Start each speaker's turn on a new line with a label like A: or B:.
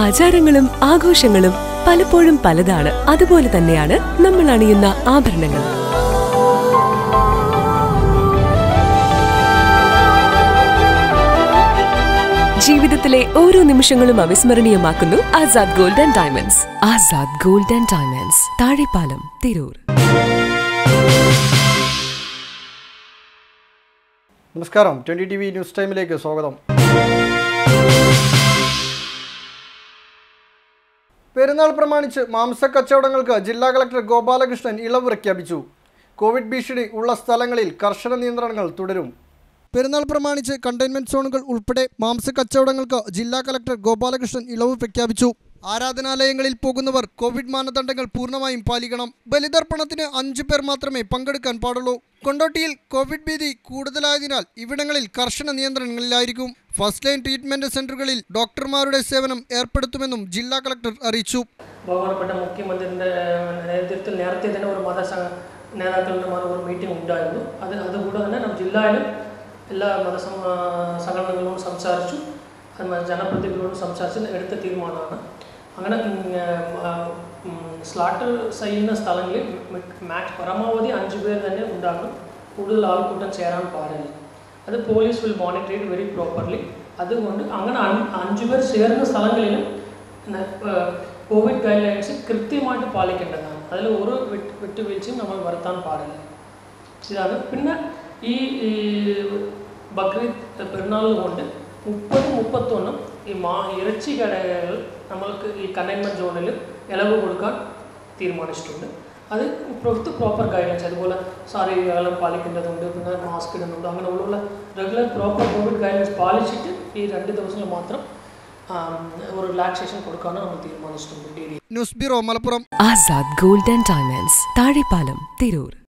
A: ആചാരങ്ങളും ആഘോഷങ്ങളും പലപ്പോഴും പലതാണ് അതുപോലെ തന്നെയാണ് നമ്മൾ അണിയുന്ന ആഭരണങ്ങൾ ജീവിതത്തിലെ ഓരോ നിമിഷങ്ങളും അവിസ്മരണീയമാക്കുന്നു Azad gold and diamonds Azad gold and diamonds Thazhepalam Tirur
B: നമസ്കാരം ട്വൻ്റി ടി വി ന്യൂസ് ടൈമിലേക്ക് സ്വാഗതം പെരുന്നാൾ പ്രമാണിച്ച് മാംസ കച്ചവടങ്ങൾക്ക് ജില്ലാ കളക്ടർ ഗോപാലകൃഷ്ണൻ ഇളവ് പ്രഖ്യാപിച്ചു കോവിഡ് ഭീഷണി ഉള്ള സ്ഥലങ്ങളിൽ കർശന നിയന്ത്രണങ്ങൾ തുടരും പെരുന്നാൾ പ്രമാണിച്ച് കണ്ടെയ്ൻമെന്റ് സോണുകൾ ഉൾപ്പെടെ മാംസ കച്ചവടങ്ങൾക്ക് ജില്ലാ കളക്ടർ ഗോപാലകൃഷ്ണൻ ഇളവ് പ്രഖ്യാപിച്ചു ആരാധനാലയങ്ങളിൽ പോകുന്നവർ കോവിഡ് മാനദണ്ഡങ്ങൾ പൂർണ്ണമായും പാലിക്കണം ബലിതർപ്പണത്തിന് അഞ്ചു പേർ മാത്രമേ പങ്കെടുക്കാൻ പാടുള്ളൂ കൊണ്ടോട്ടിയിൽ കോവിഡ് ഭീതി കൂടുതലായതിനാൽ ഇവിടങ്ങളിൽ കർശന നിയന്ത്രണങ്ങളിലായിരിക്കും ഫസ്റ്റ് ലൈൻ ട്രീറ്റ്മെന്റ് സെന്ററുകളിൽ ഡോക്ടർമാരുടെ സേവനം ഏർപ്പെടുത്തുമെന്നും ജില്ലാ കളക്ടർ അറിയിച്ചു
C: ബഹുമാനപ്പെട്ട മുഖ്യമന്ത്രിൻ്റെ നേതൃത്വത്തിൽ നേരത്തെ തന്നെ ഒരു മത സ- നേതാക്കളുടെ മത ഒരു മീറ്റിംഗ് ഉണ്ടായിരുന്നു അത് അതുകൂടെ തന്നെ നമ്മുടെ ജില്ലയിലും എല്ലാ മത സം- ആ, സംഘടനകളോടും സംസാരിച്ചു അതുമാതിരി ജനപ്രതിനിധികളോടും സംസാരിച്ച് എടുത്ത തീരുമാനമാണ് അങ്ങനെ സ്ലാട്ട് ചെയ്യുന്ന സ്ഥലങ്ങളിൽ മാക്സ് പരമാവധി അഞ്ച് പേർ തന്നെ ഉണ്ടാകും കൂടുതൽ ആൾക്കൂട്ടം ചേരാൻ പാടില്ല അത് police will monitor it very properly അതുകൊണ്ട് അങ്ങനെ അഞ്ച് അഞ്ച് പേർ ചേർന്ന സ്ഥലങ്ങളിലും ന- ഏഹ് കോവിഡ് ഗൈഡ് ലൈൻസ് കൃത്യമായിട്ട് പാലിക്കേണ്ടതാണ് അതിൽ ഒരു വിട്ട് വിട്ടുവീഴ്ചയും നമ്മൾ വരുത്താൻ പാടില്ല ഇതാണ് പിന്നെ ഈ ഈ ബക്രീദ് പെരുന്നാൾ കൊണ്ട് മുപ്പത് മുപ്പത്തൊന്നും ഈ മാ ഇറച്ചി കടകൾ നമ്മൾക്ക് ഈ കണ്ടെയ്ൻമെൻറ്റ് സോണിൽ ഇളവ് കൊടുക്കാൻ തീരുമാനിച്ചിട്ടുണ്ട് അത് പ്രൊത്ത് പ്രോപ്പർ ഗൈഡൻസ് അതുപോലെ ശാരീരിക അകലം പാലിക്കേണ്ടതുണ്ട് പിന്നെ മാസ്ക് ഇടുന്നുണ്ട് അങ്ങനെ ഉള്ള റെഗുലർ പ്രോപ്പർ കോവിഡ് ഗൈഡൻസ് പാലിച്ചിട്ട് ഈ രണ്ട് ദിവസങ്ങൾ മാത്രം ആം, ഒരു റിലാക്സേഷൻ കൊടുക്കാനാണ് നമ്മൾ തീരുമാനിച്ചിട്ടുണ്ട് D D
B: news bureau Malappuram
A: Azad gold and diamonds Thazhepalam Tirur